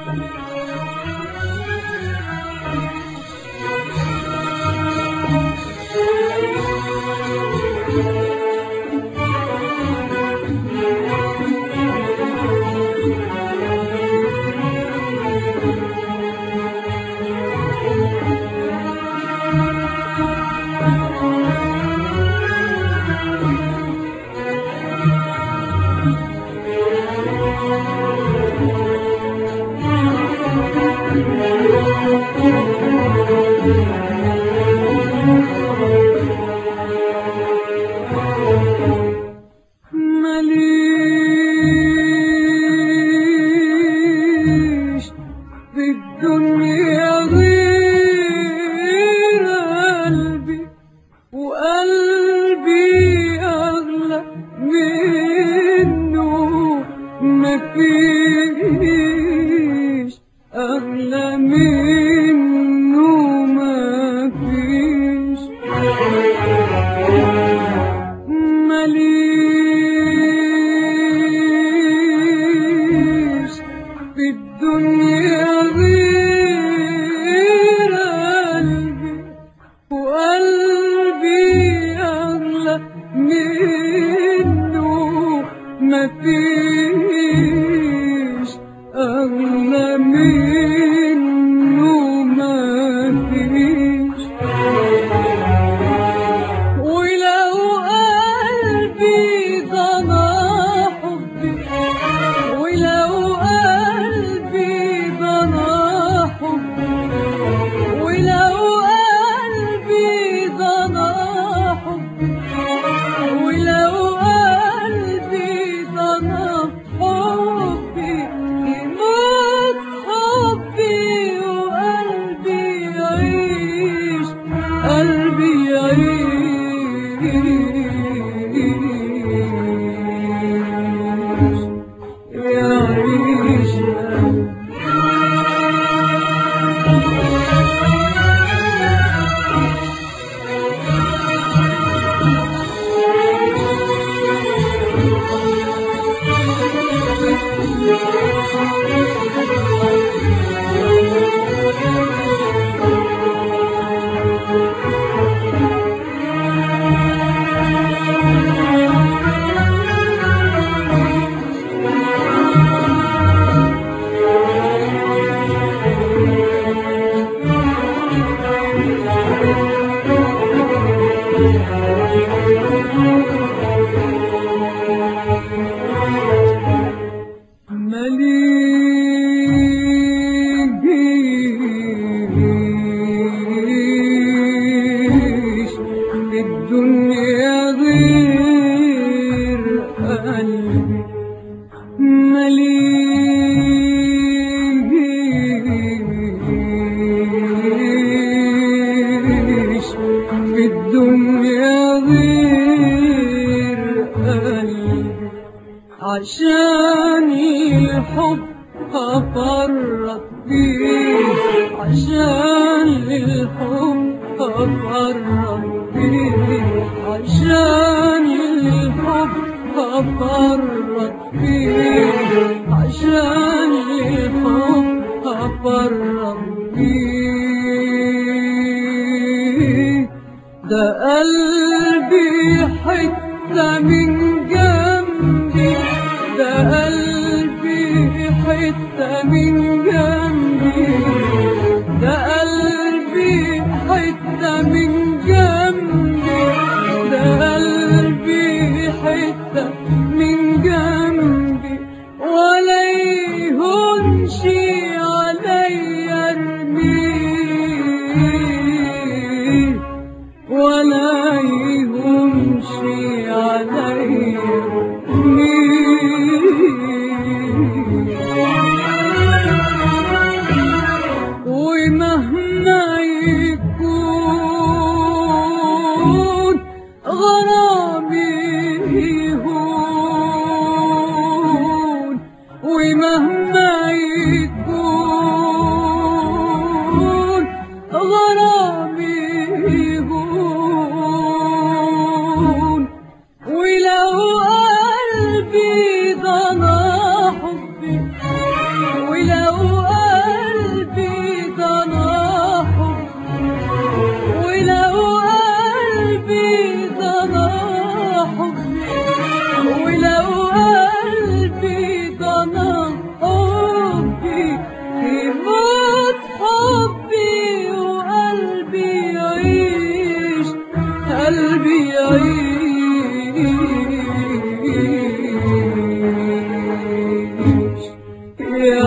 ماليش في الدنيا غير قلبي وقلبي أغلى منه مفيش أغلى منه مفيش ماليش في الدنيا غير قلبي وقلبي أغلى منه مفيش أغلى منه مفيش ولو قلبي ضنا حبي ولو قلبي ضنا حبي ولو قلبي ضنا حبي ولو قلبي ضنا حبي يموت حبي وقلبي يعيش قلبي يعيش يعيش مليش في الدنيا غير قلبي مليش في الدنيا غير قلبي عشان الحب أفرط بيه عشان الحب أفرط بيه عشان الحب أفرط بيه عشان الحب أفرط بيه ده قلبي حتة من جنبي ده قلبي حتة من جنبي ده قلبي حتة من جنبي ده قلبي حتة من جنبي ولا يهونش عليا ارميه ولا يهونش عليا ارميه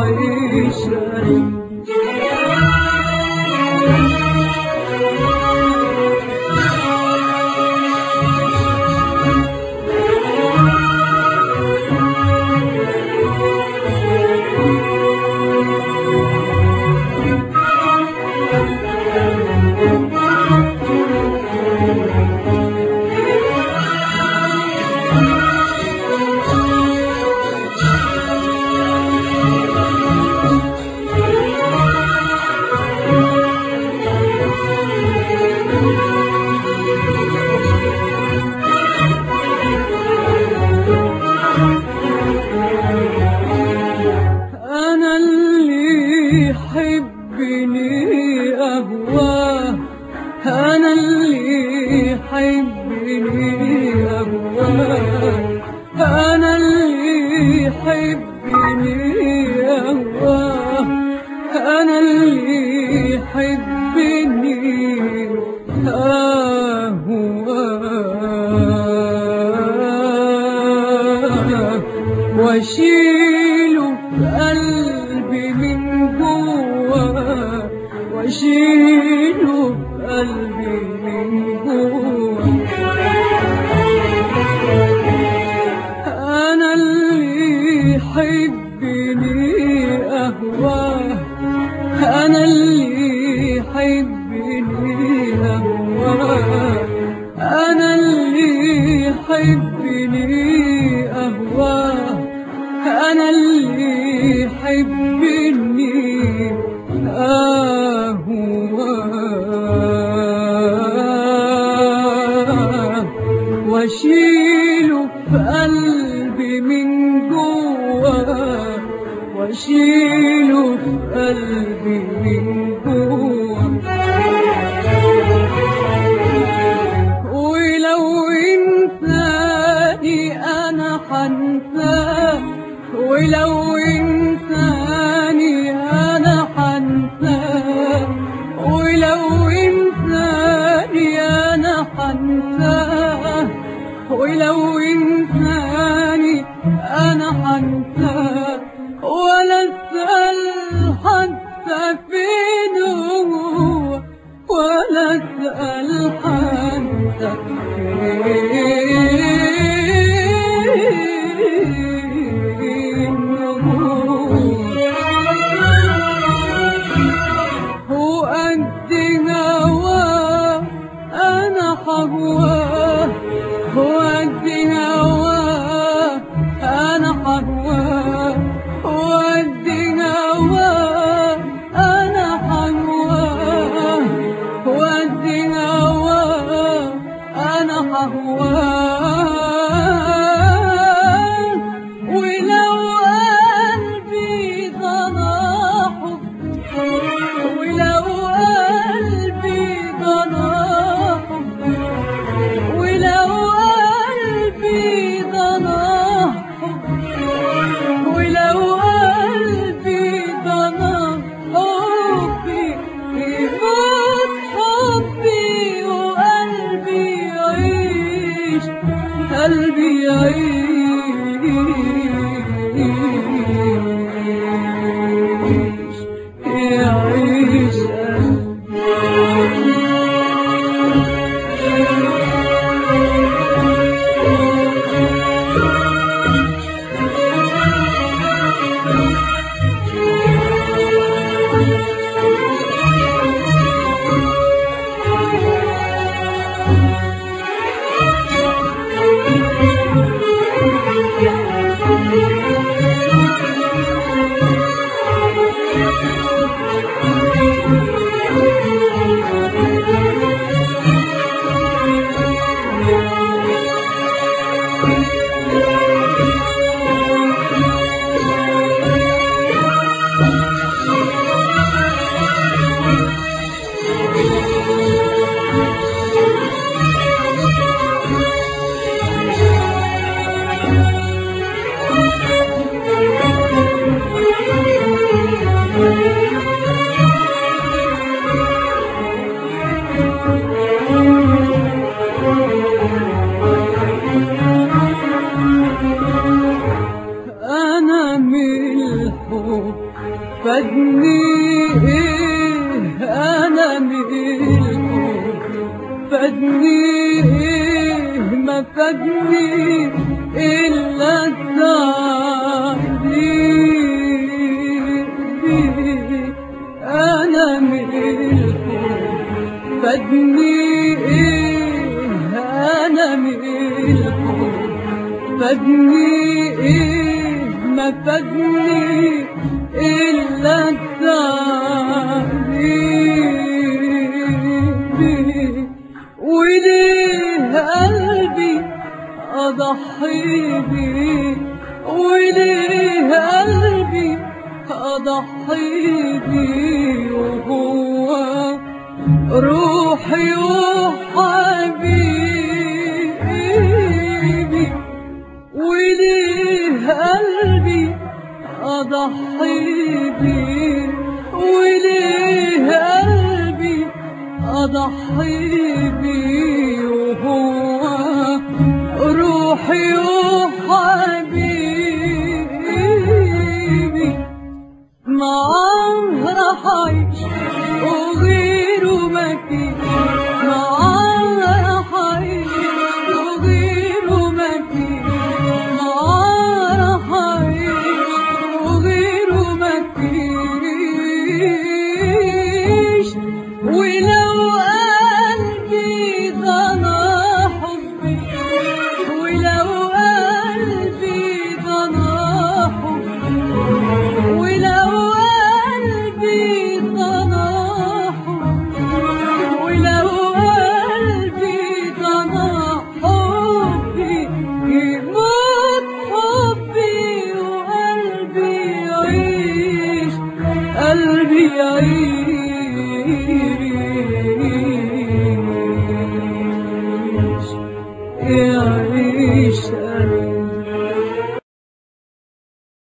عيشة أنا اللي يحبني أهواه أنا اللي يحبني أهواه أنا اللي يحبني أهواه أنا اللي يحبني أهواه واشيله بقلبي من جوه واشيله بقلبي من جوه انا اللي يحبني اهواه انا اللي يحبني اهواه انا اللي يحبني اهواه انا اللي يحبني اهواه واشيله في قلبي من جوه واشيله في قلبي من جوه ولو انساني انا حنساه ولو انساني انا حنساه ولو انساني انا حنساه ولو انساني انا حنساه ولا اسال حتى فين هو ولا اسال حتى فين هو قد هواه انا حهواه هو قد هواه انا حهواه هو قد هواه انا حهواه هو قد هواه انا حهواه فادني ايه انا ملكه فادني ايه ما فادني الا التعذيب انا ملكه فادني ايه انا ملكه فادني ايه ما فادني الا التعذيب وليه قلبي اضحي بيه وليه قلبي اضحي بيه وهو روحي وحبيبي وليه قلبي أضحي بيه وليه قلبي أضحي بيه وهو روحي وحبيبي معاه راح أعيش وغيره مفيش معاه راح أعيش وغيره مفيش معاه راح أعيش وغيره مفيش ولو قلبي ضنا حبي ولو قلبي ضنا حبي ولو قلبي ضنا حبي ولو قلبي ضنا حبي يموت حبي وقلبي يعيش قلبي يعيش يعيش